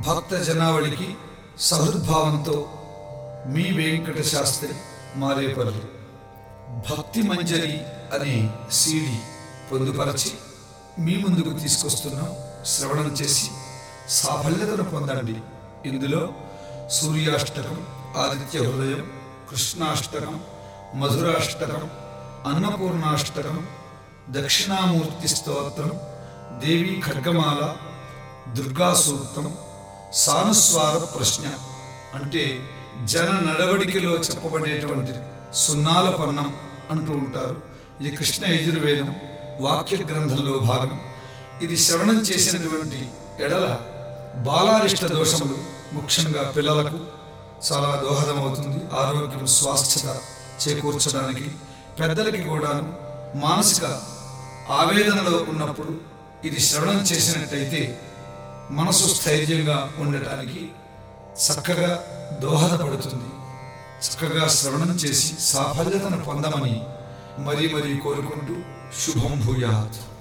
భక్త జనావళికి సహృద్భావంతో మీ వెంకట శాస్త్రి మారేపల్లి భక్తి మంజరి అనే సీడి పొందుపరచి మీ ముందుకు తీసుకొస్తున్నాం శ్రవణం చేసి సాఫల్యతను పొందండి ఇందులో సూర్యాష్టకం ఆదిత్య హృదయం కృష్ణాష్టకం మధురాష్టకం అన్నపూర్ణాష్టకం దక్షిణామూర్తి స్తోత్రం దేవీ ఖడ్గమాల దుర్గా సూక్తం సానుస్వార ప్రశ్న అంటే జన నడవడికలో చెప్పబడేటువంటి సున్నాల పన్నం అంటూ ఉంటారు ఇది కృష్ణ యజుర్వేదం వాక్య గ్రంథంలో భాగం ఇది శ్రవణం చేసినటువంటి ఎడల బాలారిష్ట దోషములు ముఖ్యంగా పిల్లలకు చాలా దోహదమవుతుంది ఆరోగ్యం స్వాస్థ్యత చేకూర్చడానికి పెద్దలకి కూడాను మానసిక ఆవేదనలో ఉన్నప్పుడు ఇది శ్రవణం చేసినట్టయితే మనసు స్థైర్యంగా ఉండటానికి చక్కగా దోహదపడుతుంది చక్కగా శ్రవణం చేసి సాఫల్యతను పొందమని మరీ మరీ కోరుకుంటూ శుభం భూయాత్